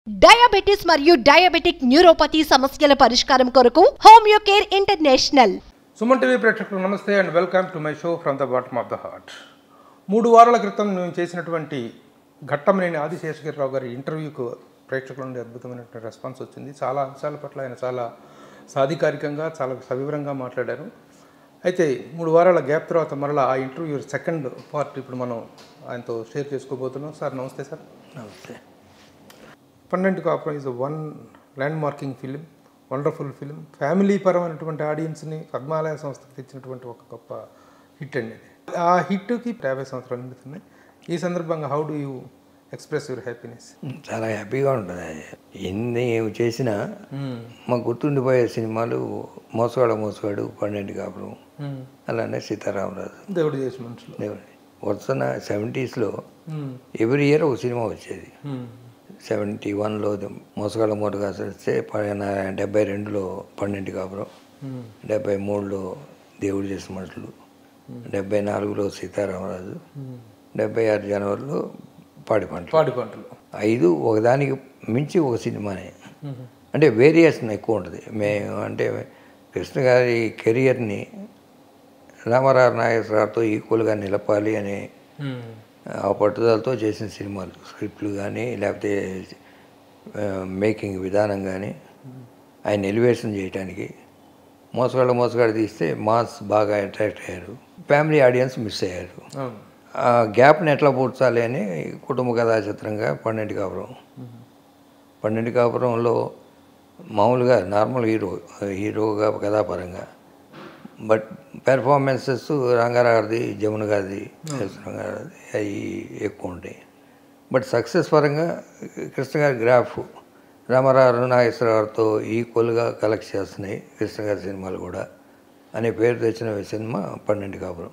Diabetes మరియు diabetic neuropathy సమస్యల పరిష్కారం కొరకు homeo care international Suman TV ప్రేక్షకులు నమస్తే and welcome to my show from the bottom of the heart మూడు వారాల క్రితం మేము చేసినటువంటి ఘట్టమనేని ఆదిశేషగిరిరావు గారి ఇంటర్వ్యూకు ప్రేక్షకుల నుండి అద్భుతమైనటువంటి రెస్పాన్స్ వచ్చింది చాలా అంశాల పట్ల ఆయన చాలా సాధికారికంగా చాలా సవివరంగా మాట్లాడారు అయితే మూడు వారాల గ్యాప్ తర్వాత మరలా ఆ ఇంటర్వ్యూ సెకండ్ పార్ట్ ఇప్పుడు మనం ఆయనతో షేర్ చేసుకోబోతున్నాం సార్ నమస్తే సార్ నమస్తే పన్నెండు కాపురం is one land marking film wonderful film family పరమైనటువంటి ఆడియన్స్ని పద్మాలయ సంస్థకు తెచ్చినటువంటి ఒక గొప్ప హిట్ అండి ఇది ఆ హిట్కి యాభై సంవత్సరాలు నిండుతున్నాయి ఈ సందర్భంగా how do you express your happiness చాలా హ్యాపీగా ఉంటుంది అది ఎన్ని చేసినా మాకు గుర్తుండిపోయే సినిమాలు మోసగాడు మోసగాడు పన్నెండు కాపురం అలానే సీతారామరాజు దేవుడు చేసిన మనుషులు దేవుడి వస్తున్న సెవెంటీస్లో ఎవ్రీ ఇయర్ ఒక సినిమా వచ్చేది సెవెంటీ వన్లో మోసగాళ్ళ మూటగా వస్తే ప- డెబ్బై రెండులో పన్నెండు కాపురం డెబ్బై మూడులో దేవుడు చేసిన మనుషులు డెబ్బై నాలుగులో సీతారామరాజు డెబ్బై ఆరు జనవరిలో పాడి పంటలు పాడి పంటలు ఐదు ఒకదానికి మించి ఒక సినిమానే అంటే వేరియేషన్ ఎక్కువ ఉంటుంది మేము అంటే కృష్ణ గారి కెరియర్ని రామారావు నాగేశ్వరరావుతో ఈక్వల్గా నిలపాలి అనే ఆ పట్టుదలతో చేసిన సినిమాలు స్క్రిప్ట్లు కానీ లేకపోతే ఆ, మేకింగ్ విధానం కానీ ఆయన ఎలివేషన్ చేయడానికి మోసగాళ్ళ మోసగాడు తీస్తే మాస్ బాగా అట్రాక్ట్ అయ్యారు ఫ్యామిలీ ఆడియన్స్ మిస్ అయ్యారు అవును ఆ గ్యాప్ని ఎట్లా పూడ్చాలి అని కుటుంబ కథా చిత్రంగా పన్నెండు కాపురం పన్నెండు కాపురంలో మామూలుగా నార్మల్ హీరో హీరోగా కథాపరంగా బట్ పెర్ఫార్మెన్సెస్ రంగారావుది జమున గారిది యశ్వరం గారిది అవి ఎక్కువ ఉంటాయి బట్ సక్సెస్ పరంగా కృష్ణ గారి గ్రాఫ్ రామారావు నాగేశ్వరరావుతో ఈక్వల్గా కలెక్ట్ చేస్తున్నాయి కృష్ణ గారి సినిమాలు కూడా అనే పేరు తెచ్చిన సినిమా పన్నెండు కాపురం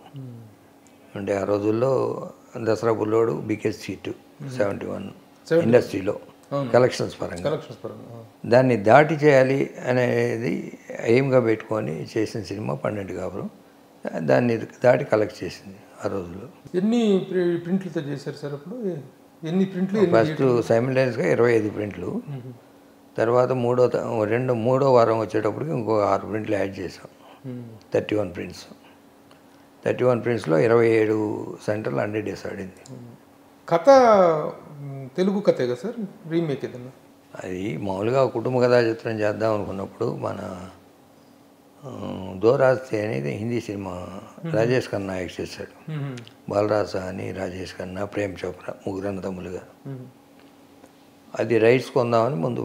అంటే ఆ రోజుల్లో Dasara Bullodu biggest hit seventy one ఇండస్ట్రీలో కలెక్షన్స్ పరంగా కలెక్షన్స్ పరంగా అవును. దాన్ని దాటి చేయాలి అనేది ఎయిమ్గా పెట్టుకొని చేసిన సినిమా పన్నెండు కాపురం దాన్ని దాటి కలెక్ట్ చేసింది ఆ రోజుల్లో ఎన్ని ప్రి- ప్రింట్లతో చేశారు సార్ అప్పుడు ఎన్ని ప్రింట్లు ఎన్ని ఫస్ట్ సైమిల్టైన్స్గా ఇరవై ఐదు ప్రింట్లు తర్వాత మూడో త- రెండు మూడో వారం వచ్చేటప్పటికి ఇంకో ఆరు ప్రింట్లు యాడ్ చేసాం thirty one prints thirty one ప్రింట్స్లో ఇరవై ఏడు సెంటర్లు హండ్రెడ్ డేస్ ఆడింది కథ మ్, తెలుగు కథే కదా సార్ రీమేక్ ఏదన్నా అది మామూలుగా కుటుంబ కథా చిత్రం చేద్దాం అనుకున్నప్పుడు మన ఆ, దోరాస్తి అనేది హిందీ సినిమా రాజేష్ ఖన్నా యాక్ట్ చేశాడు బాలరాజ అని రాజేష్ ఖన్నా ప్రేమ్ చోప్రా ముగ్గురు అన్నదమ్ములుగా అది రైట్స్ కొందామని ముందు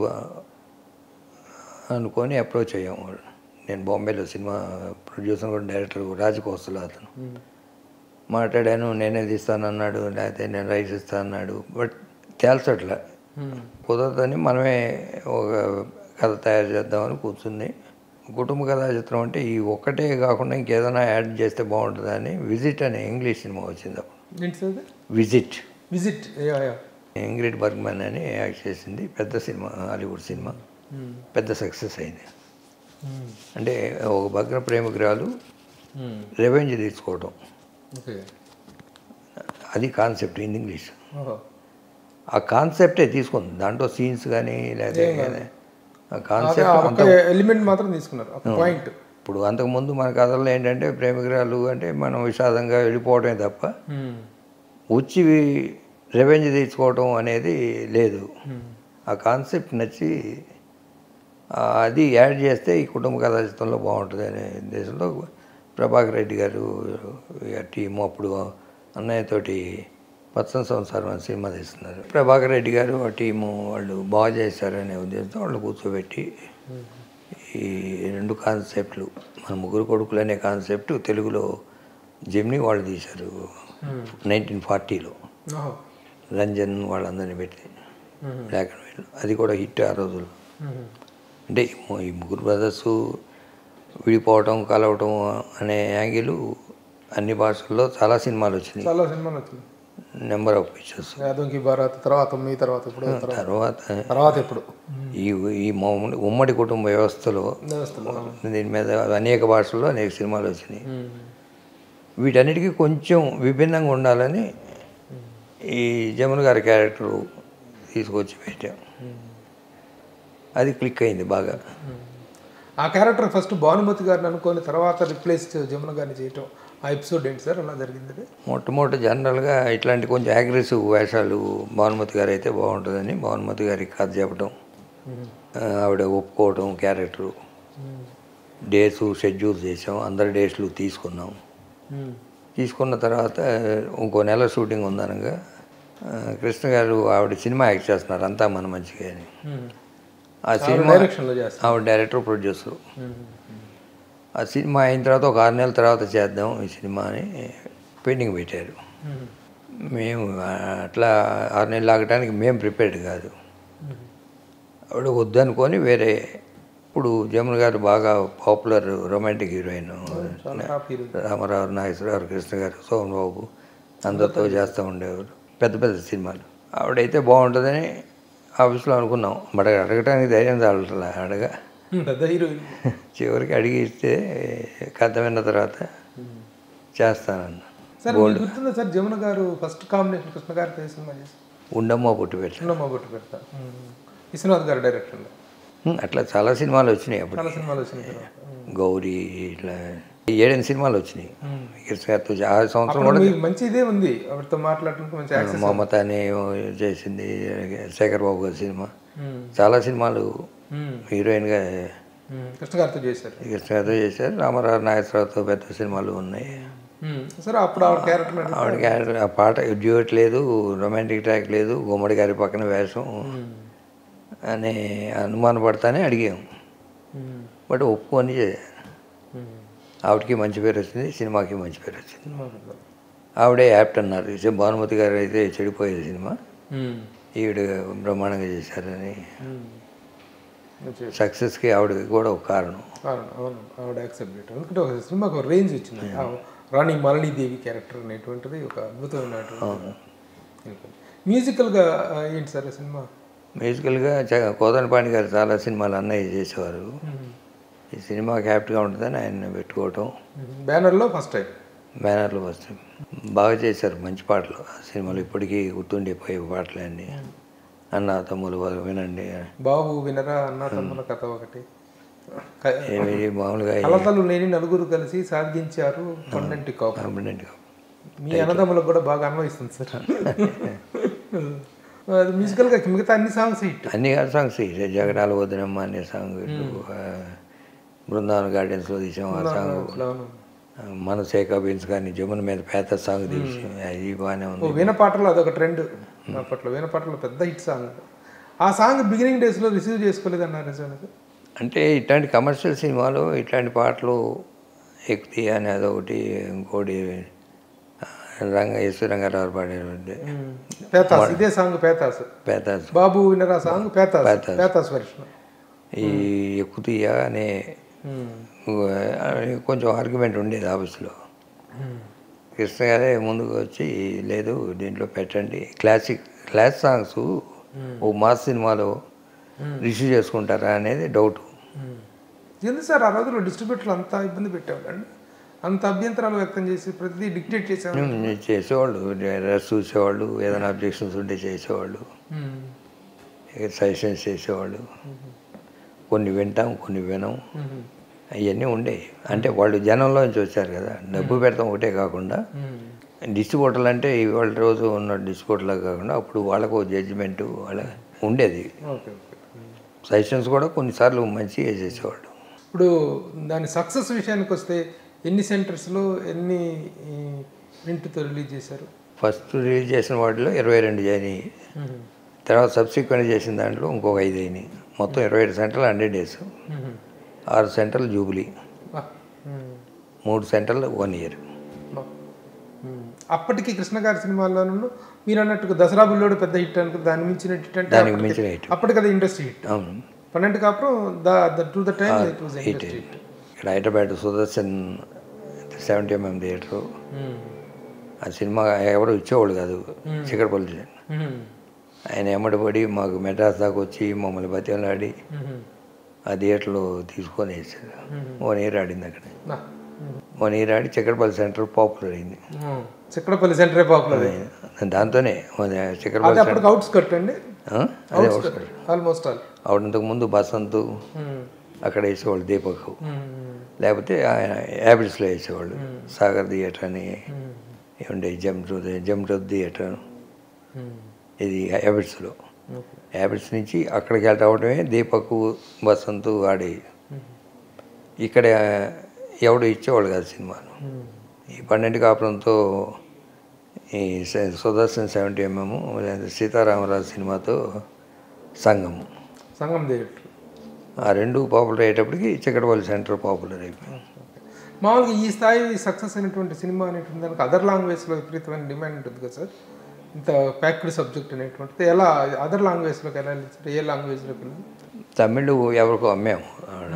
అనుకొని అప్రోచ్ అయ్యాము నేను బాంబేలో సినిమా ప్రొడ్యూసర్ కూడా డైరెక్టర్ రాజకోసలో అతను మాట్లాడాను నేనే తీస్తానన్నాడు లేకపోతే నేను రైట్స్ ఇస్తానన్నాడు బట్ తేల్చట్లా కుదరదని మనమే ఒక కథ తయారు చేద్దామని కూర్చుంది కుటుంబ కథా చిత్రం అంటే ఈ ఒక్కటే కాకుండా ఇంకేదైనా యాడ్ చేస్తే బాగుంటుందని విజిట్ అనే ఇంగ్లీష్ సినిమా వచ్చింది అప్పుడు ఏంటి sir visit visit yeah yeah Ingrid Bergman అని యాక్ట్ చేసింది పెద్ద సినిమా హాలీవుడ్ సినిమా పెద్ద సక్సెస్ అయింది అంటే ఒక భగ్న ప్రేమికురాలు రెవెంజ్ తీసుకోవడం ఓకే అది కాన్సెప్ట్ ఇన్ ఇంగ్లీష్ ఓహో ఆ కాన్సెప్టే తీసుకుంది దాంట్లో సీన్స్ కానీ లేదా ఆ అదే కాన్సెప్ట్ ఆ అంత ఒక ఎలిమెంట్ మాత్రం తీసుకున్నారు ఒక పాయింట్ ఇప్పుడు అంతకుముందు మన కథల్లో ఏంటంటే ప్రేమికురాలు అంటే మనం విషాదంగా వెళ్ళిపోవడమే తప్ప వచ్చి రెవెంజ్ తీసుకోవడం అనేది లేదు ఆ కాన్సెప్ట్ నచ్చి ఆ, అది యాడ్ చేస్తే ఈ కుటుంబ కథా చిత్రంలో బాగుంటుంది అనే ఉద్దేశంలో ప్రభాకర్ రెడ్డి గారు ఆ టీము అప్పుడు అన్నయ్యతోటి పచ్చని సంసారం అని సినిమా తీస్తున్నారు ప్రభాకర్ రెడ్డి గారు ఆ టీము వాళ్ళు బాగా చేశారనే ఉద్దేశంతో వాళ్ళు కూర్చోబెట్టి ఈ రెండు కాన్సెప్ట్లు మన ముగ్గురు కొడుకులు అనే కాన్సెప్ట్ తెలుగులో జెమ్ని వాళ్ళు తీశారు నైన్టీన్ ఫార్టీలో ఓహో రంజన్ వాళ్ళందరినీ పెట్టి బ్లాక్ అండ్ వైట్ అది కూడా హిట్ ఆ రోజుల్లో అంటే ఈ ము- ఈ ముగ్గురు బ్రదర్స్ విడిపోవటం కలవటం అనే యాంగిల్ అన్ని భాషల్లో చాలా సినిమాలు వచ్చినాయి చాలా సినిమాలు వచ్చింది నెంబర్ ఆఫ్ పిక్చర్స్ యాదవ్కి భారత్ తర్వాత మీ తర్వాత ఇప్పుడు తర్వాత తర్వాత తర్వాత ఎప్పుడు ఈ ఈ మామూలు ఉమ్మడి కుటుంబ వ్యవస్థలో వ్యవస్థలో దీని మీద అనేక భాషల్లో అనేక సినిమాలు వచ్చినాయి వీటన్నిటికీ కొంచెం విభిన్నంగా ఉండాలని ఈ జమున గారి క్యారెక్టర్ తీసుకొచ్చి పెట్టాం అది క్లిక్ అయింది బాగా ఆ క్యారెక్టర్ ఫస్ట్ భానుమతి గారిని అనుకొని తర్వాత రిప్లేస్ జమున గారిని చేయటం ఆ ఎపిసోడ్ ఏంటి సార్ అలా జరిగింది అది? మొట్టమొదటి జనరల్గా ఇట్లాంటి కొంచెం అగ్రెసివ్ వేషాలు భానుమతి గారు అయితే బాగుంటుందని భానుమతి గారికి కథ చెప్పడం ఆ, ఆవిడ ఒప్పుకోవడం క్యారెక్టరు డేస్ షెడ్యూల్ చేసాం అందరి డేస్లు తీసుకున్నాం తీసుకున్న తర్వాత ఇంకో నెల షూటింగ్ ఉందనగా ఆ, కృష్ణ గారు ఆవిడ సినిమా యాక్ట్ చేస్తున్నారు అంతా మన మంచిగా అని ఆ సినిమా డైరెక్షన్లో చేస్తాం ఆవిడ డైరెక్టర్ ప్రొడ్యూసర్ ఆ సినిమా అయిన తర్వాత ఒక ఆరు నెలల తర్వాత చేద్దాం ఈ సినిమా అని పెండింగ్ పెట్టారు మేము ఆ, అట్లా ఆరు నెలలు ఆగటానికి మేము ప్రిపేర్డ్ కాదు ఆవిడ వద్దనుకొని వేరే ఇప్పుడు జమున గారు బాగా పాపులర్ రొమాంటిక్ హీరోయిన్ చాలా టాప్ హీరో రామారావు నాగేశ్వరరావు కృష్ణ గారు సోమన్ బాబు అందరితో చేస్తూ ఉండేవారు పెద్ద పెద్ద సినిమాలు ఆవిడైతే బాగుంటుందని ఆఫీస్లో అనుకున్నాం బట్ అడగటానికి ధైర్యం చాలట్లా అడగా పెద్ద హీరోయిన్ చివరికి అడిగి ఇస్తే కథ విన్న తర్వాత చేస్తానన్న సార్ మీకు గుర్తుందా సార్ జమున గారు ఫస్ట్ కాంబినేషన్ కృష్ణ గారితో ఏ సినిమా చేసి ఉండమ్మా పుట్టి పెట్ట చిన్నమ్మ బొట్టు పెడతా విశ్వనాథ్ గారు డైరెక్టర్లో అట్లా చాలా సినిమాలు వచ్చినాయి అప్పుడు చాలా సినిమాలు వచ్చిన తర్వాత గౌరీ ఇట్లా ఏడెనిమిది సినిమాలు వచ్చినాయి కృష్ణ గారితో ఆ సంవత్సరం అప్పుడు మీకు మంచి ఇదే ఉంది ఆవిడతో మాట్లాడడానికి మంచి యాక్సెస్ మమత అని చేసింది శేఖర్ బాబు గారి సినిమా చాలా సినిమాలు హీరోయిన్గా కృష్ణ గారితో చేశారు కృష్ణ గారితో చేశారు రామారావు నాగేశ్వరరావుతో పెద్ద సినిమాలు ఉన్నాయి సార్ అప్పుడు ఆవిడ క్యారెక్టర్ ఆవిడ క్యారెక్టర్ ఆ పాట డ్యూట్ లేదు రొమాంటిక్ ట్రాక్ లేదు గుమ్మడి గారి పక్కన వేషం అని అనుమాన పడతానే అడిగాం బట్ ఒప్పుకొని చే- ఆవిడకి మంచి పేరు వచ్చింది సినిమాకి మంచి పేరు వచ్చింది ఆవిడే యాప్ట్ అన్నారు ఈ భానుమతి గారు అయితే చెడిపోయేది సినిమా ఈవిడ బ్రహ్మాండంగా చేశారని సక్సెస్కి ఆవిడకి కూడా ఒక కారణం అవును అవును ఆవిడ యాక్సెప్ట్ చేయటం ఎందుకంటే ఒక సినిమాకి ఒక రేంజ్ వచ్చింది ఆ రాణి మాలినీదేవి క్యారెక్టర్ అనేటువంటిది ఒక అద్భుతమైనటువంటి మ్యూజికల్గా ఆ, ఏంటి సార్ ఆ సినిమా మ్యూజికల్గా చ- కోదండపాణి గారు చాలా సినిమాలు అన్నయ్య చేసేవారు ఈ సినిమా యాప్ట్గా ఉంటుందని ఆయన పెట్టుకోవటం బ్యానర్లో ఫస్ట్ టైం బ్యానర్లు వస్తాయి బాగా చేశారు మంచి పాటలు ఆ సినిమాలు ఇప్పటికీ గుర్తుండిపోయే పాటలు అన్నీ అన్న తమ్ములు వాళ్ళు వినండి బాబు వినరా అన్న తమ్ముల కథ ఒకటి క- ఏమి మామూలుగా కలతలు లేని నలుగురు కలిసి సాగించారు కొండంటి కాపు కాంపిడెంట్గా మీ అన్నదమ్ములకు కూడా బాగా అన్వయిస్తుంది సార్ అది మ్యూజికల్గా మిగతా అన్ని సాంగ్స్ హిట్ అన్ని సాంగ్స్ జగడాల వదినమ్మ అనే సాంగ్ బృందావన గార్డెన్స్లో తీసాం ఆ సాంగ్ మన శేఖా బీన్స్ కానీ జమున మీద పేద సాంగ్ తీసి అది బాగానే ఓ ఉంది వీణ పాటలు అదొక ట్రెండ్ అప్పట్లో వీణ పాటలు పెద్ద హిట్ సాంగ్ ఆ సాంగ్ బిగినింగ్ డేస్లో రిసీవ్ చేసుకోలేదన్నారు నిజానికి అంటే ఇట్లాంటి కమర్షియల్ సినిమాలు ఇట్లాంటి పాటలు ఎక్కుతాయి అని అదొకటి ఇంకోటి ఆ, రంగ ఎస్ రంగారావు పాడేది పేతాస్ ఇదే సాంగ్ పేతాస్ పేదాస్ బాబు వినరా song pathos pathos. Pathos version ఈ ఎక్కుతీయ అనే ఆ, కొంచెం ఆర్గ్యుమెంట్ ఉండేది ఆఫీస్లో కృష్ణ గారే ముందుకు వచ్చి లేదు దీంట్లో పెట్టండి క్లాసిక్ క్లాస్ సాంగ్స్ ఓ మాస్ సినిమాలో రిసీవ్ చేసుకుంటారా అనేది డౌట్ ఎందుకు సార్ ఆ రోజుల్లో డిస్ట్రిబ్యూటర్లు అంత ఇబ్బంది పెట్టేవాళ్ళండి అంత అభ్యంతరాలు వ్యక్తం చేసి ప్రతిదీ డిక్టేట్ చేసేవాళ్ళు చేసేవాళ్ళు రెస్ట్ చూసేవాళ్ళు ఏదైనా అబ్జెక్షన్స్ ఉంటే చేసేవాళ్ళు సజెషన్స్ చేసేవాళ్ళు కొన్ని వింటాం కొన్ని వినం అవన్నీ ఉండేవి అంటే వాళ్ళు జనంలో నుంచి వచ్చారు కదా డబ్బు పెడతాం ఒకటే కాకుండా డిస్ట్రిబ్యూటర్లు అంటే ఇవాళ రోజు ఉన్న డిస్ట్రిబ్యూటర్లు కాకుండా అప్పుడు వాళ్ళకు జడ్జిమెంట్ వాళ్ళ ఉండేది ఓకే ఓకే సజెషన్స్ కూడా కొన్నిసార్లు మంచిగా చేసేవాళ్ళు ఇప్పుడు దాని సక్సెస్ విషయానికి వస్తే ఎన్ని సెంటర్స్లో ఎన్ని ప్రింట్తో రిలీజ్ చేశారు ఫస్ట్ రిలీజ్ చేసిన వాటిలో ఇరవై రెండు జాయిన్ అయ్యి తర్వాత సబ్సిక్వెంట్ చేసిన దాంట్లో ఇంకొక ఐదు అయినాయి మొత్తం ఇరవై ఏడు సెంటర్లు హండ్రెడ్ డేస్ ఆరు సెంటర్లు జూబ్లీ వా. మ్మ్. మూడు సెంటర్లు వన్ ఇయర్ వా. మ్మ్. అప్పటికి కృష్ణ గారి సినిమాల్లోనూ మీరు అన్నట్టుగా దసరా బుల్లోడు పెద్ద హిట్ అనుకో దాని మించిన హిట్ అంటే దానికి అప్పటికి- మించిన హిట్ అప్పటికి అది ఇండస్ట్రీ హిట్ అవును పన్నెండు కాపురం the to the time it was hit industry hit ఇక్కడ Hyderabad Sudarshan seventy MM theatre ఆ సినిమా ఎవరు ఇచ్చేవాళ్ళు కాదు చిక్కడపల్లి ఆయన ఎమ్మడిపడి మాకు మెడ్రాస్ దాకా వచ్చి మమ్మల్ని బతిలాడి ఆ థియేటర్లో తీసుకొని వేసాడు వన్ ఇయర్ ఆడింది అక్కడ వన్ ఇయర్ ఆడి చిక్కడపల్లి సెంటర్ పాపులర్ అయింది చిక్కడపల్లి సెంటరే పాపులర్ దాంతోనే అది చిక్కడపల్లి అప్పటికి అవుట్స్ కట్ అండి ఆ? అదే అవుట్స్కట్ ఆల్మోస్ట్ ఆల్ ఆవిడ ఇంతకుముందు బసంత్ అక్కడ వేసేవాళ్ళు దీపక్ లేకపోతే ఆయన యాబిట్స్లో వేసేవాళ్ళు సాగర్ థియేటర్ అని ఏముండే జమ్టు జమ్టు థియేటర్ ఇది హ్యాబిట్స్లో హ్యాబిట్స్ నుంచి అక్కడికి వెళ్ళి రావడమే దీపక్ బసంత్ ఆడి ఇక్కడ ఎవడు ఇచ్చేవాళ్ళు కాదు సినిమాను ఈ పన్నెండు కాపురంతో ఈ స- సుదర్శన్ సెవెంటీ ఎంఎం సీతారామరాజు సినిమాతో సంఘం సంగం థియేటర్ ఆ రెండు పాపులర్ అయ్యేటప్పటికి చిక్కడపల్లి సెంటర్ పాపులర్ అయిపోయింది మామూలుగా ఈ స్థాయి సక్సెస్ అయినటువంటి సినిమా అనేటువంటి దానికి అదర్ లాంగ్వేజ్లో విపరీతమైన డిమాండ్ ఉంటుంది కదా సార్ ఇంత ప్యాక్డ్ సబ్జెక్ట్ అనేటువంటిది ఎలా అదర్ లాంగ్వేజ్లోకి ఎలా వెళ్ళారు ఏ లాంగ్వేజ్లోకి వెళ్ళారు తమిళ్ ఎవరికో అమ్మాము ఆడ.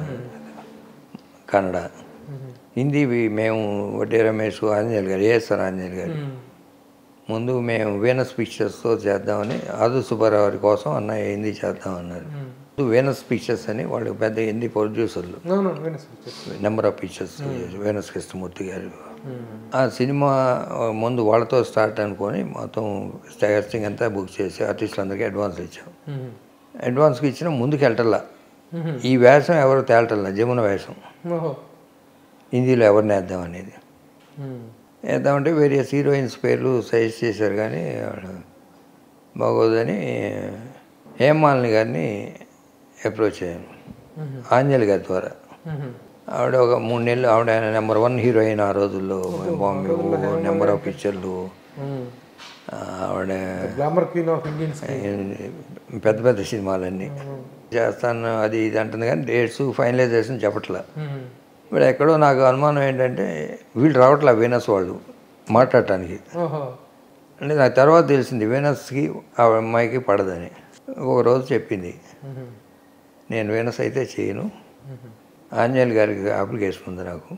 కన్నడ హిందీ మేము వడ్డీ రమేష్ ఆంజనేయులు గారు ఏఎస్ఆర్ ఆంజనేయులు గారు ముందు మేము వీనస్ పిక్చర్స్తో చేద్దామని ఆదు సుబ్బారావు గారి కోసం అన్నయ్య హిందీ చేద్దామన్నారు వీనస్ పిక్చర్స్ అని వాళ్ళు పెద్ద హిందీ ప్రొడ్యూసర్లు అవును Venus pictures number of pictures Venus Krishnamurthy garu ఆ సినిమా ముందు వాళ్ళతో స్టార్ట్ అనుకొని మొత్తం స్టార్టింగ్ అంతా బుక్ చేసి ఆర్టిస్టులందరికీ అడ్వాన్స్ ఇచ్చాం అడ్వాన్స్కి ఇచ్చిన ముందుకు వెళ్ళటల్లా ఈ వేషం ఎవరు తేలటల్లా జమున వేషం ఓహో హిందీలో ఎవరిని వేద్దాం అనేది వేద్దామంటే వేరియస్ హీరోయిన్స్ పేర్లు సజెస్ట్ చేశారు కానీ ఆవిడ బాగోదని హేమాలిని గారిని అప్రోచ్ అయ్యాను ఆంజలి గారి ద్వారా ఆవిడ ఒక మూడు నెలలు ఆవిడ నెంబర్ వన్ హీరోయిన్ ఆ రోజుల్లో బాంబే నెంబర్ ఆఫ్ పిక్చర్లు ఆ, ఆవిడ గ్లామర్ క్వీన్ ఆఫ్ ఇండియన్స్ పెద్ద పెద్ద సినిమాలన్నీ చేస్తాను అది ఇది అంటుంది కానీ డేట్స్ ఫైనలైజేషన్ చెప్పట్లా ఇప్పుడు ఎక్కడో నాకు అనుమానం ఏంటంటే వీళ్ళు రావట్లే వీనస్ వాళ్ళు మాట్లాడటానికి ఓహో అంటే నాకు తర్వాత తెలిసింది వీనస్కి ఆ అమ్మాయికి పడదని ఒక రోజు చెప్పింది నేను వీనస్ అయితే చేయను ఆంజనేయులు గారికి అప్లికేషన్ ఉంది నాకు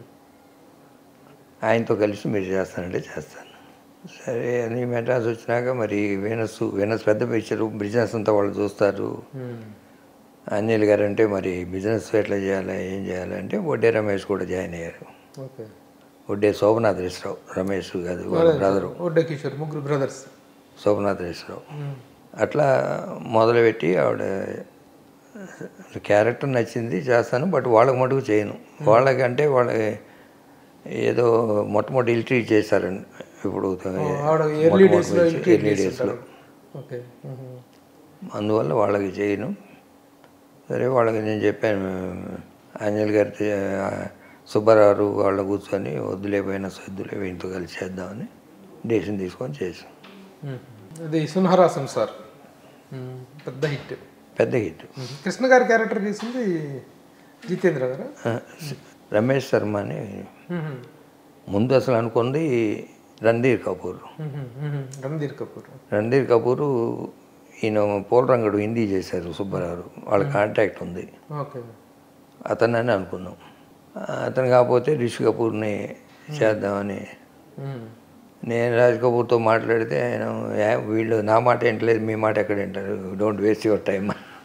ఆయనతో కలిసి మీరు చేస్తానంటే చేస్తాను సరే అని మెడ్రాస్ వచ్చినాక మరి వీనస్ వీనస్ పెద్ద పిక్చర్ బిజినెస్ అంతా వాళ్ళు చూస్తారు ఆంజనేయులు గారు అంటే మరి బిజినెస్ ఎట్లా చేయాలి ఏం చేయాలి అంటే వడ్డే రమేష్ కూడా జాయిన్ అయ్యారు ఓకే వడ్డే శోభనాథ్ రేశ్రావు రమేష్ కాదు వాళ్ళ బ్రదరు ఒడ్డే కిషోర్ ముగ్గురు బ్రదర్స్ శోభనాథ్ రేశ్రావు అట్లా మొదలుపెట్టి ఆవిడ క్యారెక్టర్ నచ్చింది చేస్తాను బట్ వాళ్ళకి మటుకు చేయను వాళ్ళకంటే వాళ్ళ ఏదో మొట్టమొదటి ఇల్ట్రీ చేశారండి ఇప్పుడు ఆవిడ ఎర్లీ డేస్లో ఎర్లీ డేస్లో ఓకే అందువల్ల వాళ్ళకి చేయను సరే వాళ్ళకి నేను చెప్పాను ఆంజల్ గారి సుబ్బారావు వాళ్ళ కూర్చొని వద్దులేపోయినా సద్దులే వీళ్ళతో కలిసి చేద్దామని డేషన్ తీసుకొని చేసాం అది సునహరాసం సార్ పెద్ద హిట్ పెద్ద హిట్ కృష్ణ గారి క్యారెక్టర్ చేసింది జితేంద్ర గారు రమేష్ శర్మ అని ముందు అసలు అనుకుంది రణధీర్ కపూర్ రణధీర్ కపూర్ రణధీర్ కపూర్ ఈయన పోలరంగడు హిందీ చేశారు సుబ్బారావు వాళ్ళ కాంటాక్ట్ ఉంది ఓకే అతనని అనుకున్నాం అతను కాకపోతే రిషి కపూర్ని చేద్దామని నేను రాజ్ కపూర్తో మాట్లాడితే ఆయన "ఏ, వీళ్ళు నా మాట ఏంటలేదు మీ మాట ఎక్కడ వింటారు డోంట్ వేస్ట్ యువర్ టైం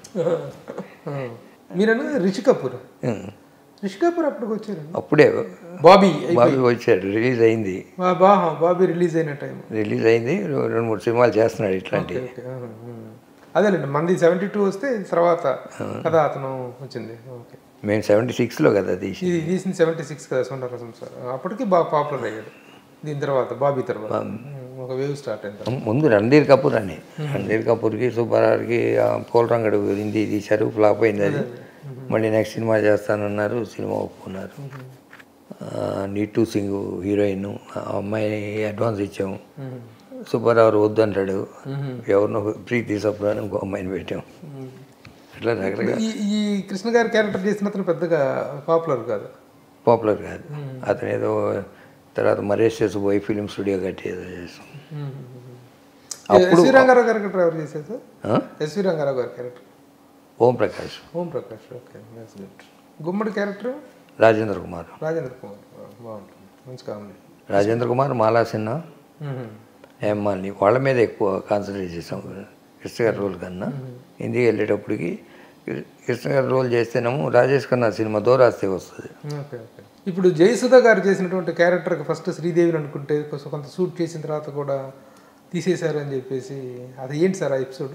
మీరన్నా రిషి కపూర్ రిషి కపూర్ అప్పటికి వచ్చారు అప్పుడే బాబీ బాబీ వచ్చాడు రిలీజ్ అయింది బా- బా బాబీ రిలీజ్ అయిన టైం రిలీజ్ అయింది రె- రెండు మూడు సినిమాలు చేస్తున్నాడు ఇట్లాంటివి ఓకే ఆహా, ఉమ్. అదేలేండి మంది సెవెంటీ టూ వస్తే తర్వాత కదా అతను వచ్చింది ఓకే మేము సెవెంటీ సిక్స్లో కదా తీసి ఇది తీసింది సెవెంటీ సిక్స్ కదా సుందరరసం సార్ అప్పటికి బాగా పాపులర్ అయ్యాడు దీని తర్వాత బాబీ తర్వాత ఉమ్, ఒక వేవ్ స్టార్ట్ అయింది తర్వాత. ముందు రణధీర్ కపూర్ అని రణధీర్ కపూర్కి సుబ్బారావుకి పోలరంగడు హిందీ తీశారు ఫ్లాప్ అయింది అది మళ్ళీ నెక్స్ట్ సినిమా చేస్తానన్నారు సినిమా ఒప్పుకున్నారు నీ టు సింగ్ హీరోయిన్ ఆ అమ్మాయి అడ్వాన్స్ ఇచ్చాము సుబ్బారావు వద్దు అంటాడు ఎవరినో ప్రీతి సప్రా అని ఇంకో అమ్మాయిని పెట్టాం అట్లా రకరకాల ఈ ఈ కృష్ణ గారి క్యారెక్టర్ చేసిన అతను పెద్దగా పాపులర్ కాదు పాపులర్ కాదు అతను ఏదో తర్వాత మరేష్ చేసి పోయి ఫిలిం స్టూడియో కట్టి ఏదో చేసాం ఎస్వి రంగారావు గారి క్యారెక్టర్ ఎవరు చేశారు సార్ ఆ? ఎస్వి రంగారావు గారి character Om Prakash Om Prakash okay that's good Gummadi character Rajendra Kumar Rajendra Kumar బాగుంటుంది మంచి కామెడీ రాజేంద్ర కుమార్ మాలా సిన్హా హేమాలిని వాళ్ళ మీద ఎక్కువ కాన్సన్ట్రేట్ చేసాం కృష్ణ గారి రోల్ కన్నా హిందీకి వెళ్ళేటప్పటికి కృ- కృష్ణ గారి రోల్ చేస్తేనేమో రాజేష్ ఖన్నా సినిమా దోరాస్తే వస్తుంది ఓకే ఓకే ఇప్పుడు జయసుధ గారు చేసినటువంటి క్యారెక్టర్కి ఫస్ట్ శ్రీదేవిని అనుకుంటే కొంచెం కొంత షూట్ చేసిన తర్వాత కూడా తీసేశారు అని చెప్పేసి అది ఏంటి సార్ ఆ ఎపిసోడ్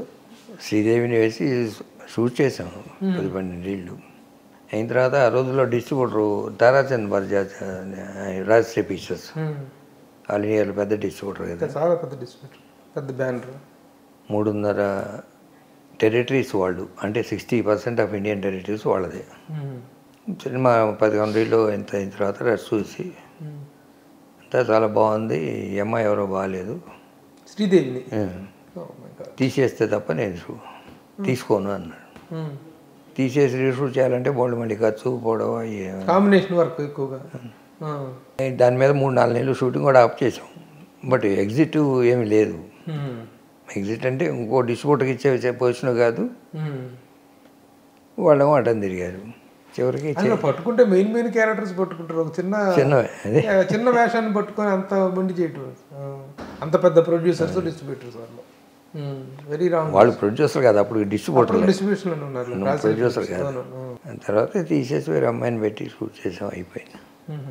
శ్రీదేవిని వేసి షూట్ చేసాము పది పన్నెండు ఇళ్ళు అయిన తర్వాత ఆ రోజుల్లో distributor Tarachand Barjatya Rajshri pictures all ఇండియాలో పెద్ద డిస్ట్రిబ్యూటర్ కదా చాలా పెద్ద డిస్ట్రిబ్యూటర్ పెద్ద బ్యానర్ మూడున్నర టెరిటరీస్ వాళ్ళు అంటే sixty percent of Indian territories వాళ్ళదే సినిమా పదకొండు ఇళ్ళు ఎంత అయిన తర్వాత రెస్ట్ చూసి అంతా చాలా బాగుంది ఈ అమ్మాయి ఎవరో బాగాలేదు శ్రీదేవిని ఆ, Oh my God. తీసేస్తే తప్ప నేను షూ- తీసుకోను అన్నాడు తీసేసి రీషూట్ చేయాలంటే బోల్డ్ మళ్ళీ ఖర్చు పొడవ ఏ- కాంబినేషన్ వర్క్ ఎక్కువగా ఆ. దాని మీద మూడు నాలుగు నెలలు షూటింగ్ కూడా ఆఫ్ చేసాం బట్ ఎగ్జిట్ ఏమీ లేదు మ్మ్. ఎగ్జిట్ అంటే ఇంకో డిస్ట్రిబ్యూటర్కి ఇచ్చే పొజిషన్ కాదు మ్మ్. వాళ్ళేమో అడ్డం తిరిగారు చివరికి అందులో పట్టుకుంటే మెయిన్ మెయిన్ క్యారెక్టర్స్ పట్టుకుంటారు ఒక చిన్న చిన్న అదే ఆ, చిన్న వేషాన్ని పట్టుకొని అంత మొండి చేయటం ఆ, అంత పెద్ద ప్రొడ్యూసర్స్ డిస్ట్రిబ్యూటర్స్ వాళ్ళు వెరీ రాంగ్ వాళ్ళు ప్రొడ్యూసర్ కాదు అప్పుడు డిస్ట్రిబ్యూటర్ డిస్ట్రిబ్యూషన్ అని ఉన్నారు రాజశేఖర్ ప్రొడ్యూసర్ కాదు అవును, అవును. తర్వాత తీసేసి వేరే అమ్మాయిని పెట్టి షూట్ చేసాం అయిపోయింది మ్మ్.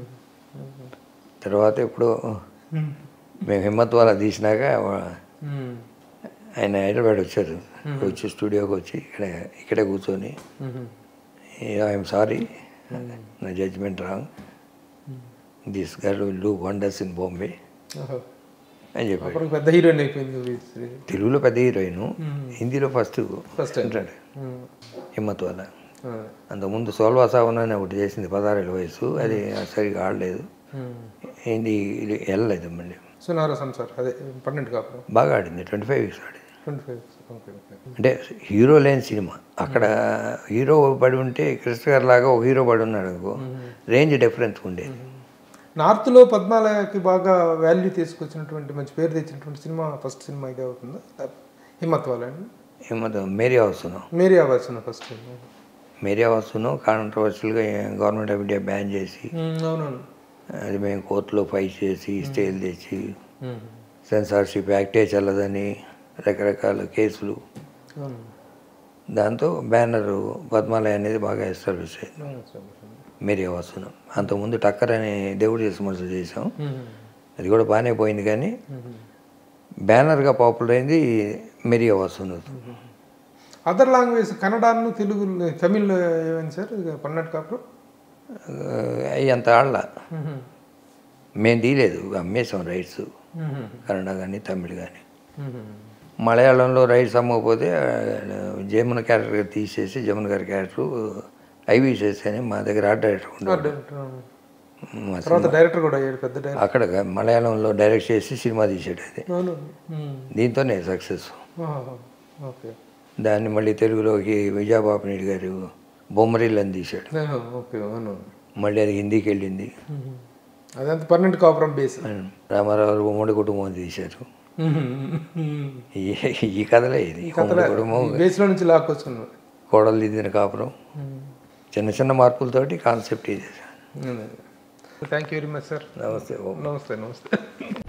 తర్వాత ఇప్పుడు మేము హిమ్మత్ వాళ్ళ తీసినాక వా- మ్మ్. ఆయన హైదరాబాద్ వచ్చారు వచ్చి స్టూడియోకి వచ్చి ఇక్కడ ఇక్కడే కూర్చొని మ్మ్. ఐఎమ్ సారీ నా judgement wrong this girl will do wonders in Bombay ఓహో. అని చెప్పాడు అప్పుడు పెద్ద హీరోయిన్ అయిపోయింది ఈ శ్రీ తెలుగులో పెద్ద హీరోయిన్ హిందీలో ఫస్ట్ First time. ఉంటాడు మ్మ్. హిమ్మత్ వల్ల ఆ. అంతకుముందు సోల్వాసావన్ అని ఒకటి చేసింది పదహారేళ్ళ వయసు అది సరిగా ఆడలేదు మ్మ్. హిందీ ఇది వెళ్ళలేదు మళ్ళీ సునార సంసార్ అదే పన్నెండు కాపురం బాగా ఆడింది ట్వంటీ ఫైవ్ వీక్స్ ఆడింది ట్వంటీ ఫైవ్ ఓకే ఓకే అంటే హీరో లేని సినిమా అక్కడ హీరో పడి ఉంటే కృష్ణ గారి లాగా ఒక హీరో పడి ఉన్నాడు అనుకో రేంజ్ డిఫరెన్స్ ఉండేది నార్త్లో పద్మాలయకి బాగా వాల్యూ తీసుకొచ్చినటువంటి మంచి పేరు తెచ్చినటువంటి సినిమా ఫస్ట్ సినిమా ఇదే అవుతుందా హిమ్మత్ వాళ్ళండి ఏమంటే మేరీ హౌస్ను మేరీ ఆవాల్సిన ఫస్ట్ మేరీ హౌస్ను కాంట్రవర్షియల్గా గవర్నమెంట్ ఆఫ్ ఇండియా బ్యాన్ చేసి అవునవును అది మేము కోర్టులో ఫైట్ చేసి స్టేలు తెచ్చి సెన్సార్షిప్ యాక్టే చెల్లదని రకరకాల కేసులు అవును. దాంతో బ్యానర్ పద్మాలయ అనేది బాగా ఎస్టాబ్లిష్ అయింది అవును, సరే, సరే. మేరీ హౌస్ను అంతకుముందు టక్కర్ అని దేవుడు చేసి మనసు చేసాం మ్మ్. అది కూడా బాగానే పోయింది కానీ బ్యానర్గా పాపులర్ అయింది మెరీ వస్తుంది అదర్ లాంగ్వేజ్ కన్నడను తెలుగు తమిళ్ ఏమైంది సార్ ఇది పన్నెండు కాపురం అవి అంత ఆడల మేము తీయలేదు అమ్మేసాం రైట్స్ కన్నడ కానీ తమిళ్ కానీ మలయాళంలో రైట్స్ అమ్మకపోతే ఆ, జమున క్యారెక్టర్ తీసేసి జమున గారి క్యారెక్టర్ ఐవి చేసేని మా దగ్గర ఆర్ట్ డైరెక్టర్ ఉన్నాడు మా తర్వాత డైరెక్టర్ కూడా అయ్యాడు పెద్ద డైరెక్టర్ అక్కడ మలయాళంలో డైరెక్ట్ చేసి సినిమా తీసాడు అది అవును మ్మ్. దీంతోనే సక్సెస్ ఆహా. ఓకే దాన్ని మళ్ళీ తెలుగులోకి విజయబాబునేడు గారు బొమ్మరిల్లు అని తీశాడు ఆహా, ఓకే అవును మళ్ళీ అది హిందీకి వెళ్ళింది మ్మ్. అదంతా పన్నెండు కాపురం బేస్ రామారావు ఉమ్మడి కుటుంబం తీశారు ఈ ఈ కథలే ఇది ఉమ్మడి కుటుంబం బేస్లో నుంచి లాక్కొచ్చుకున్నాం కోడలు దిద్దిన కాపురం చిన్న చిన్న మార్పులతోటి కాన్సెప్ట్ ఇది thank you very much sir నమస్తే ఓం నమస్తే నమస్తే